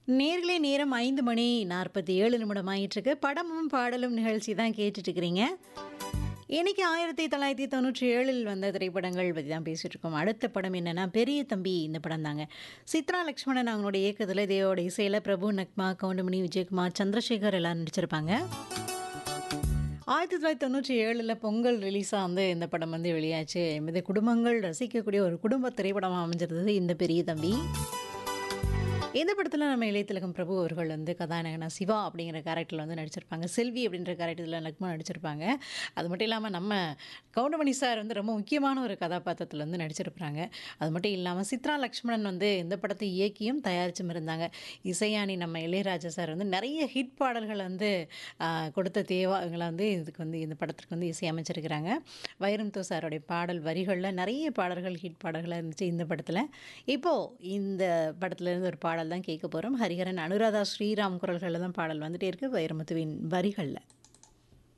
நேர்களே நேரம் ஐந்து மணி நாற்பத்தி ஏழு நிமிடம் ஆயிட்டிருக்கு படமும் பாடலும் நிகழ்ச்சி தான் கேட்டுட்டு இருக்கிறீங்க இன்னைக்கு ஆயிரத்தி தொள்ளாயிரத்தி தொண்ணூற்றி ஏழில் வந்த திரைப்படங்கள் பற்றி தான் பேசிகிட்டு இருக்கோம் அடுத்த படம் என்னென்னா பெரிய தம்பி இந்த படம் தாங்க சித்ரா லக்ஷ்மணன் அவங்களுடைய இயக்கத்தில் தேவோட இசையில் பிரபு நக்மா கவுண்டமணி விஜயகுமார் சந்திரசேகர் எல்லாம் நடிச்சிருப்பாங்க ஆயிரத்தி தொள்ளாயிரத்தி தொண்ணூற்றி ஏழில் பொங்கல் ரிலீஸாக வந்து இந்த படம் வந்து வெளியாச்சு இது குடும்பங்கள் ரசிக்கக்கூடிய ஒரு குடும்ப திரைப்படமாக அமைஞ்சிருந்தது இந்த பெரிய தம்பி இந்த படத்தில் நம்ம இளையதிலகம் பிரபு அவர்கள் வந்து கதாநாயகனா சிவா அப்படிங்கிற கேரக்டரில் வந்து நடிச்சிருப்பாங்க செல்வி அப்படின்ற கேரக்டரில் லக்மா நடிச்சிருப்பாங்க அது மட்டும் இல்லாமல் நம்ம கவுண்டமணி சார் வந்து ரொம்ப முக்கியமான ஒரு கதாபாத்திரத்தில் வந்து நடிச்சிருப்பாங்க அது மட்டும் இல்லாமல் சித்ரா லக்ஷ்மணன் வந்து இந்த படத்தை இயக்கியும் தயாரிச்சும் இருந்தாங்க இசையானி நம்ம இளையராஜா சார் வந்து நிறைய ஹிட் பாடல்கள் வந்து ஆஹ், கொடுத்த தேவா இவங்களை வந்து இதுக்கு வந்து இந்த படத்துக்கு வந்து இசையமைச்சிருக்கிறாங்க வைரமுத்து சாரோடைய பாடல் வரிகளில் நிறைய பாடல்கள் ஹிட் பாடல்களாக இருந்துச்சு இந்த படத்தில் இப்போது இந்த படத்துல இருந்து ஒரு பாடல் தான் கேட்க போகிறோம் ஹரிஹரன் அனுராதா ஸ்ரீராம் குரல்களில் தான் பாடல் வந்துட்டே இருக்கு வைரமுத்துவின் வரிகளில்